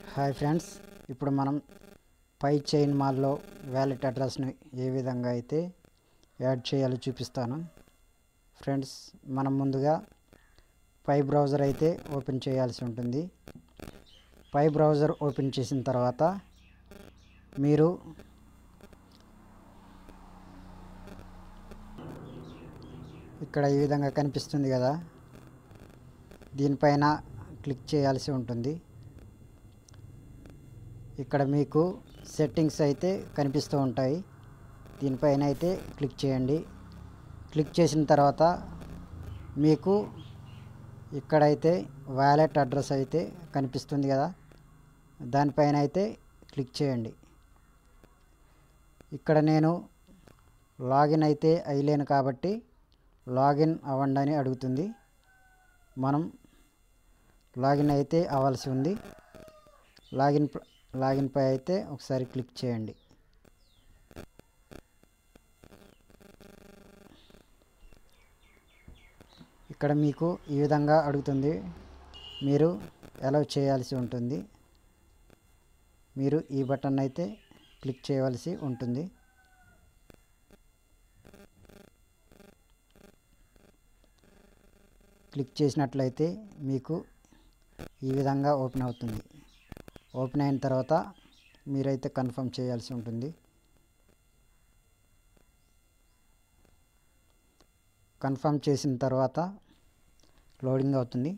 hi friends ఇప్పుడు మనం పై chain మాల్లో వ్యాలెట్ అడ్రస్ని ఏ విధంగా అయితే యాడ్ చేయాలో చూపిస్తాను ఫ్రెండ్స్ మనం ముందుగా పై బ్రౌజర్ అయితే ఓపెన్ చేయాల్సి ఉంటుంది పై బ్రౌజర్ ఓపెన్ చేసిన తర్వాత మీరు ఇక్కడ ఈ విధంగా కనిపిస్తుంది కదా దీనిపైన క్లిక్ చేయాల్సి ఉంటుంది ఇక్కడ మీకు సెట్టింగ్స్ అయితే కనిపిస్తూ ఉంటాయి దీనిపైన అయితే క్లిక్ చేయండి క్లిక్ చేసిన తర్వాత మీకు ఇక్కడైతే వ్యాలెట్ అడ్రస్ అయితే కనిపిస్తుంది కదా దానిపైన అయితే క్లిక్ చేయండి ఇక్కడ నేను లాగిన్ అయితే అయ్యలేను కాబట్టి లాగిన్ అవ్వండి అని అడుగుతుంది మనం లాగిన్ అయితే అవ్వాల్సి ఉంది లాగిన్ ప- లాగిన్ పై అయితే ఒకసారి క్లిక్ చేయండి ఇక్కడ మీకు ఈ విధంగా అడుగుతుంది మీరు అలౌ చేయాల్సి ఉంటుంది మీరు ఈ బటన్ అయితే క్లిక్ చేయవలసి ఉంటుంది క్లిక్ చేసినట్లయితే మీకు ఈ విధంగా ఓపెన్ అవుతుంది ఓపెన్ అయిన తర్వాత మీరైతే కన్ఫర్మ్ చేయాల్సి ఉంటుంది కన్ఫర్మ్ చేసిన తర్వాత లోడింగ్ అవుతుంది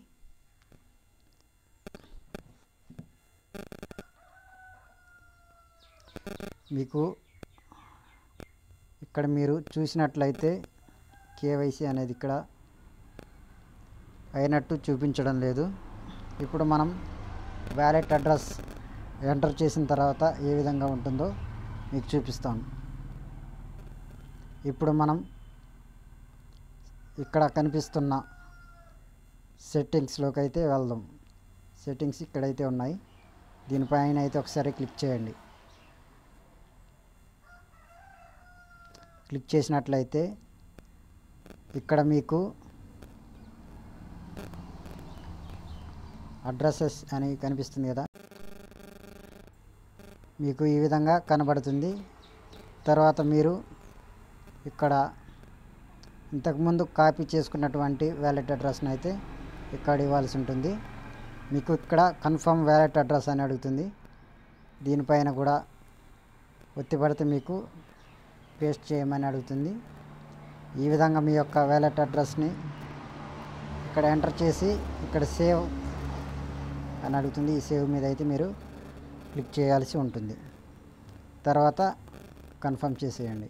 మీకు ఇక్కడ మీరు చూసినట్లయితే కేవైసీ అనేది ఇక్కడ అయినట్టు చూపించడం లేదు ఇప్పుడు మనం వ్యాలెట్ అడ్రస్ ఎంటర్ చేసిన తర్వాత ఏ విధంగా ఉంటుందో మీకు చూపిస్తాను ఇప్పుడు మనం ఇక్కడ కనిపిస్తున్న సెట్టింగ్స్లోకి అయితే వెళ్దాం సెట్టింగ్స్ ఇక్కడైతే ఉన్నాయి దీనిపైన అయితే ఒకసారి క్లిక్ చేయండి క్లిక్ చేసినట్లయితే ఇక్కడ మీకు అడ్రసెస్ అని కనిపిస్తుంది కదా మీకు ఈ విధంగా కనబడుతుంది తర్వాత మీరు ఇక్కడ ఇంతకుముందు కాపీ చేసుకున్నటువంటి వ్యాలెట్ అడ్రస్ని అయితే ఇక్కడ ఇవ్వాల్సి ఉంటుంది మీకు ఇక్కడ కన్ఫర్మ్ వ్యాలెట్ అడ్రస్ అని అడుగుతుంది దీనిపైన కూడా ఒత్తి పడితే మీకు పేస్ట్ చేయమని అడుగుతుంది ఈ విధంగా మీ యొక్క వ్యాలెట్ అడ్రస్ని ఇక్కడ ఎంటర్ చేసి ఇక్కడ సేవ్ అని అడుగుతుంది ఈ సేవ్ మీద అయితే మీరు క్లిక్ చేయాల్సి ఉంటుంది తర్వాత కన్ఫర్మ్ చేసేయండి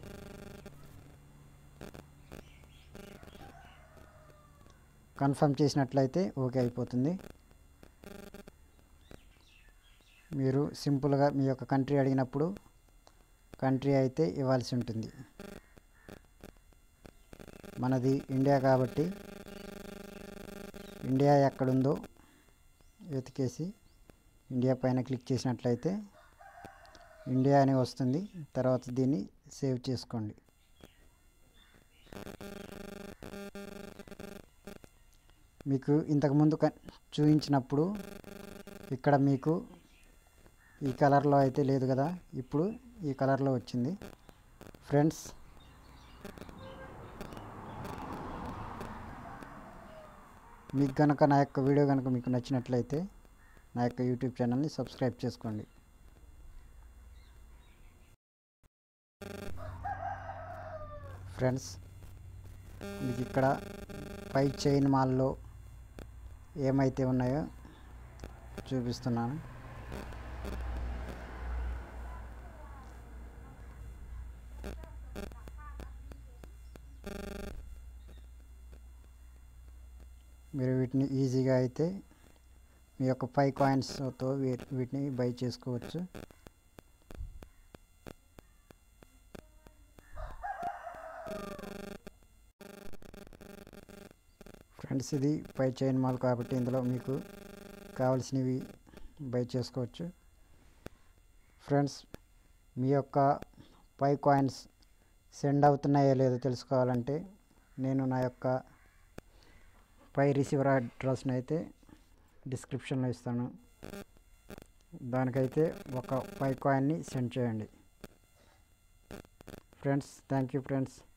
కన్ఫర్మ్ చేసినట్లయితే ఓకే అయిపోతుంది మీరు సింపుల్గా మీ యొక్క కంట్రీ అడిగినప్పుడు కంట్రీ అయితే ఇవ్వాల్సి ఉంటుంది మనది ఇండియా కాబట్టి ఇండియా ఎక్కడుందో వెతికేసి ఇండియా పైన క్లిక్ చేసినట్లయితే ఇండియా అని వస్తుంది తర్వాత దీన్ని సేవ్ చేసుకోండి మీకు ఇంతకుముందు క చూపించినప్పుడు ఇక్కడ మీకు ఈ కలర్లో అయితే లేదు కదా ఇప్పుడు ఈ కలర్లో వచ్చింది ఫ్రెండ్స్ మీకు కనుక నా యొక్క వీడియో కనుక మీకు నచ్చినట్లయితే నా యొక్క యూట్యూబ్ ఛానల్ని సబ్స్క్రైబ్ చేసుకోండి ఫ్రెండ్స్ మీకు ఇక్కడ పై చైన్ మాల్లో ఏమైతే ఉన్నాయో చూపిస్తున్నాను మీరు వీటిని ఈజీగా అయితే మీ యొక్క ఫైవ్ కాయిన్స్తో వీటిని బై చేసుకోవచ్చు ఫ్రెండ్స్ ఇది పై చైన్ మాల్ కాబట్టి ఇందులో మీకు కావలసినవి బై చేసుకోవచ్చు ఫ్రెండ్స్ మీ యొక్క పై కాయిన్స్ సెండ్ అవుతున్నాయో లేదో తెలుసుకోవాలంటే నేను నా యొక్క పై రిసీవర్ అడ్రస్ని అయితే డిస్క్రిప్షన్లో ఇస్తాను దానికైతే ఒక ఫైవ్ కాయిన్ని సెండ్ చేయండి ఫ్రెండ్స్ థ్యాంక్ యూ ఫ్రెండ్స్